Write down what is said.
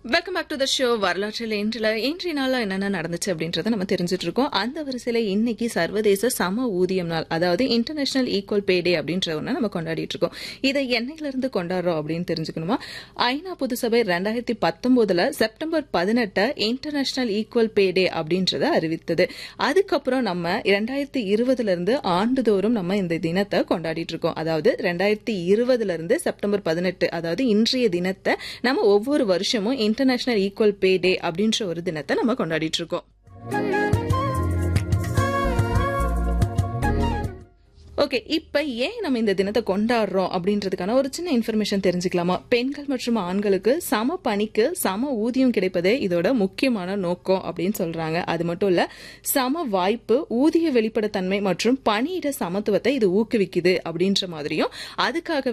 welcome back to the show வரலாற்றில் இன்றில் இன்றைய நாளில் என்னென்ன நடந்துச்சு அப்படின்றத நம்ம தெரிஞ்சுட்டு இருக்கோம் அந்த வரிசையில் இன்னைக்கு சர்வதேச சம ஊதியம் நாள் அதாவது இன்டர்நேஷனல் ஈக்குவல் பே டே அப்படின்ற ஒன்று நம்ம கொண்டாடிட்டு இருக்கோம் இதை என்னையிலிருந்து கொண்டாடுறோம் அப்படின்னு தெரிஞ்சுக்கணுமா ஐநா பொதுசபை ரெண்டாயிரத்தி பத்தொன்பதுல செப்டம்பர் பதினெட்டை இன்டர்நேஷனல் ஈக்குவல் பே டே அப்படின்றத அறிவித்தது அதுக்கப்புறம் நம்ம ரெண்டாயிரத்தி இருபதுல இருந்து ஆண்டுதோறும் நம்ம இந்த தினத்தை கொண்டாடிட்டு இருக்கோம் அதாவது ரெண்டாயிரத்தி இருபதுல இருந்து செப்டம்பர் பதினெட்டு அதாவது இன்றைய தினத்தை நம்ம ஒவ்வொரு வருஷமும் இன்டர்நேஷனல் ஈக்குவல் பே டே அப்படின்ற ஒரு தினத்தை நம்ம கொண்டாடிட்டு இருக்கோம் ஓகே இப்ப ஏன் நம்ம இந்த தினத்தை கொண்டாடுறோம் அப்படின்றதுக்கான ஒரு சின்ன இன்ஃபர்மேஷன் தெரிஞ்சுக்கலாமா பெண்கள் மற்றும் ஆண்களுக்கு சம பணிக்கு சம ஊதியம் கிடைப்பதே இதோட முக்கியமான நோக்கம் அப்படின்னு சொல்றாங்க அது மட்டும் இல்ல சம வாய்ப்பு ஊதிய வெளிப்படைத்தன்மை மற்றும் பணியிட சமத்துவத்தை இது ஊக்குவிக்குது அப்படின்ற மாதிரியும் அதுக்காக